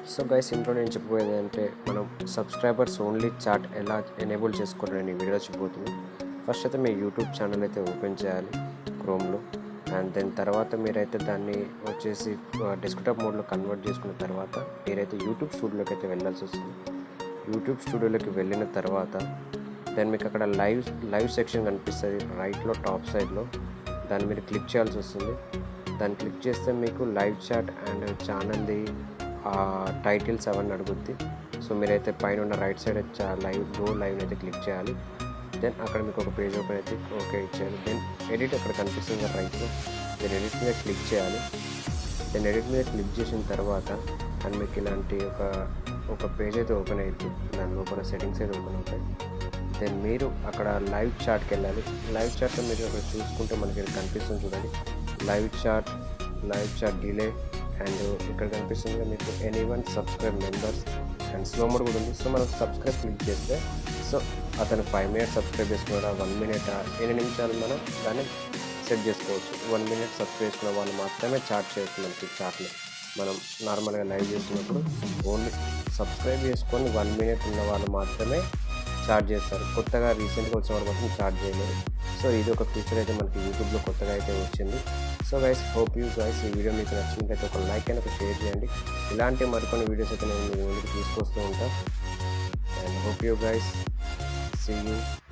so guys ఇంట్లో నేను చెప్పబోయేది ఏంటంటే మనం సబ్స్క్రైబర్స్ ఓన్లీ చాట్ ఎలా ఎనేబుల్ చేసుకోవాలని నేను ఈ వీడియోలో చెప్పబోతున్నాను ఫస్ట్ అయితే మీ యూట్యూబ్ ఛానల్ అయితే ఓపెన్ చేయాలి క్రోమ్లో అండ్ దెన్ తర్వాత మీరైతే దాన్ని వచ్చేసి డెస్క్టాప్ మోడ్లో కన్వర్ట్ చేసుకున్న తర్వాత మీరైతే యూట్యూబ్ స్టూడియోలోకి అయితే వెళ్ళాల్సి వస్తుంది యూట్యూబ్ స్టూడియోలోకి వెళ్ళిన తర్వాత దెన్ మీకు అక్కడ లైవ్ లైవ్ సెక్షన్ కనిపిస్తుంది రైట్లో టాప్ సైడ్లో దాన్ని మీరు క్లిక్ చేయాల్సి వస్తుంది దాన్ని క్లిక్ చేస్తే మీకు లైవ్ చాట్ అండ్ ఛానల్ది టైటిల్స్ అవన్నీ అడుగుద్ది సో మీరైతే పైన ఉన్న right side live go live అయితే క్లిక్ చేయాలి దెన్ అక్కడ మీకు ఒక పేజ్ ఓపెన్ అయితే ఓకే ఇచ్చేయాలి దెన్ ఎడిట్ అక్కడ కనిపిస్తుంది రైట్లో దెన్ ఎడిట్ మీద క్లిక్ చేయాలి దెన్ ఎడిట్ మీద క్లిక్ చేసిన తర్వాత అండ్ మీకు ఇలాంటి ఒక ఒక పేజ్ అయితే ఓపెన్ అవుతుంది దాని లోపల సెట్టింగ్స్ అయితే ఓపెన్ అవుతాయి దెన్ మీరు అక్కడ లైవ్ చాట్కి వెళ్ళాలి లైవ్ చాట్లో మీరు అక్కడ చూసుకుంటే మనకి ఇక్కడ కనిపిస్తుంది చూడండి live chat live chat delay and ఇక్కడ కనిపిస్తుంది కదా మీకు any one subscribe members and slow mode కూడా ఉంది సో మనం సబ్స్క్రైబ్ క్లిక్ చేస్తే సో అతను ఫైవ్ మినిట్స్ సబ్స్క్రైబ్ చేసుకున్నాడా వన్ మినిట్ ఎన్ని నిమిషాలు మనం దాన్ని సెట్ చేసుకోవచ్చు వన్ మినిట్ సబ్స్క్రైబ్ చేసుకున్న వాళ్ళు మాత్రమే చాట్ చేయొచ్చు మనకి చాట్లో మనం నార్మల్గా లైవ్ చేస్తున్నప్పుడు ఓన్లీ సబ్స్క్రైబ్ చేసుకొని వన్ మినిట్ ఉన్న వాళ్ళు మాత్రమే చార్జ్ చేస్తారు కొత్తగా రీసెంట్గా వచ్చిన వాళ్ళు మాత్రం చార్జ్ చేయలేరు సో ఇది ఒక ఫీచర్ అయితే మనకి యూట్యూబ్లో కొత్తగా అయితే వచ్చింది so guys hope you guys ఈ వీడియో మీకు నచ్చినట్లయితే ఒక లైక్ అయినా ఒక షేర్ చేయండి ఇలాంటి మరికొన్ని వీడియోస్ అయితే నేను మీ ముందుకు తీసుకొస్తూ ఉంటాను and hope you guys see you